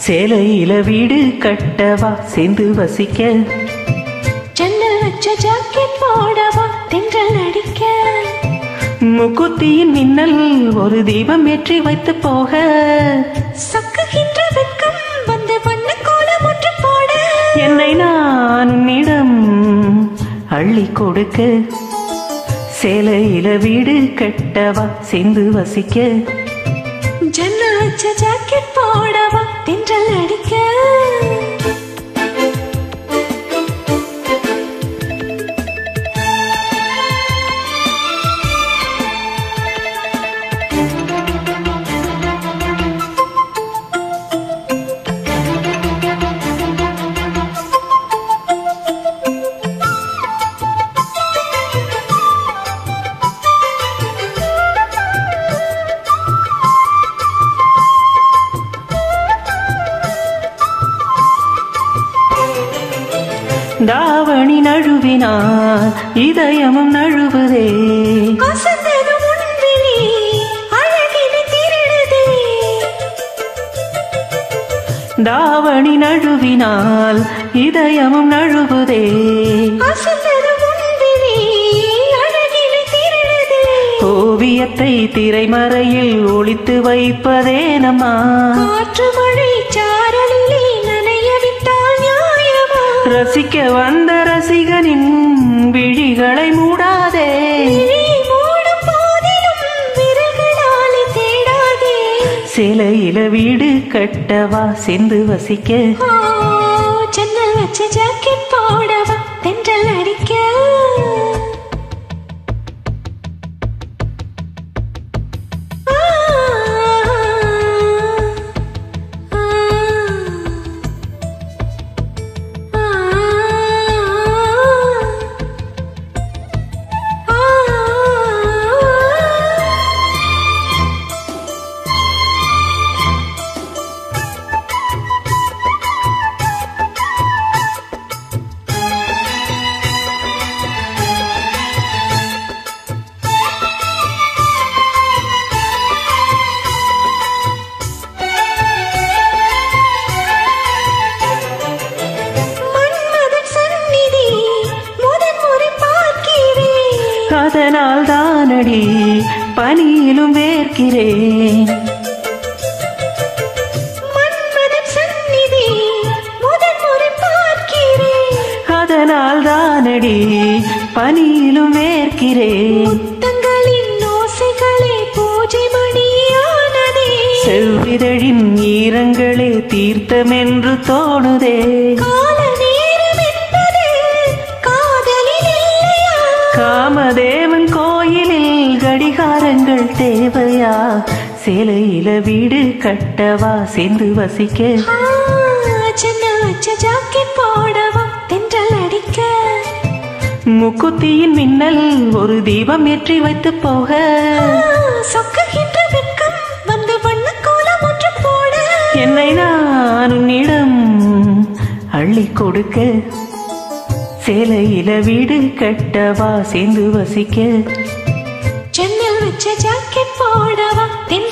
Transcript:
சேலையில வீடு கட்டவா சேர்ந்து வசிக்க ஜன்னல் வச்ச ஜாக்கெட் போடவா தென்றல் அடிக்க முக்குத்தியின் மின்னல் ஒரு தீபம் ஏற்றி வைத்து போக சக்குகின்ற வெட்கம் வந்து வண்ண கோலம் ஒன்று போட என்னை நான் உன்னிடம் அள்ளி கொடுக்க சேலையில வீடு கட்டவா சேர்ந்து வசிக்க ஜன்னல் வச்ச ஜாக்கெட் போடவா தென்றல் அடிக்க தாவணி நழுவினால் இதயமும் நழுவுதே அசந்தது முன்விழி அழகினை திருடுதே தாவணி நழுவினால் இதயமும் நழுவுதே அசந்தது முன்விழி அழகினை திருடுதே ஓவியத்தை திரைமறையில் ஒளித்து வைப்பதே நம்மா காற்று மழை சாரலிலே நனைய விட்டால் நியாயமா ரசிக்க வந்த ரசிகனின் விழிகளை மூடாதே விழி மூடும் போதிலும் விரல்களாலே தேடாதே சிலையில வீடு கட்டவா சென்று வசிக்க ஓ, ஜன்னல் வச்ச ஜாக்கெட் போடவா தென்றல் அடிக்க ஆ, ஆ, ஆ, ஆ. மன்மதன் சந்நிதி முதன் முறை பார்க்கிறேன் அதனால் தானடி பனியிலும் வேர்க்கிறேன் மன்மதன் சந்நிதி முதன் முறை பார்க்கிறேன் அதனால் தானடி பனியிலும் வேர்க்கிறேன் முத்தங்களின் ஓசைகளே பூஜை மணியானதே செவ்விதழின் ஈரங்களே தீர்த்தமென்று தோணுதே கால நேரம் என்பது காதலில் இல்லையா காமதேவன் கோயிலில் கடிகாரங்கள் தேவையா சேலையில வீடு கட்டவா சேர்ந்து வசிக்க ஆ, சின்ன வச்ச ஜாக்கெட் போடவா தென்றல் அடிக்க முக்குத்தியின் மின்னல் ஒரு தீபம் ஏற்றி வைத்து போக சொக்குகின்ற வெட்கம் வந்து வண்ண கோலம் ஒன்று போட என்னை நான் உன்னிடம் அள்ளி கொடுக்க சேலையில வீடு கட்டவா சேர்ந்து வசிக்க ஜன்னல் வச்ச ஜாக்கெட் போடவா தென்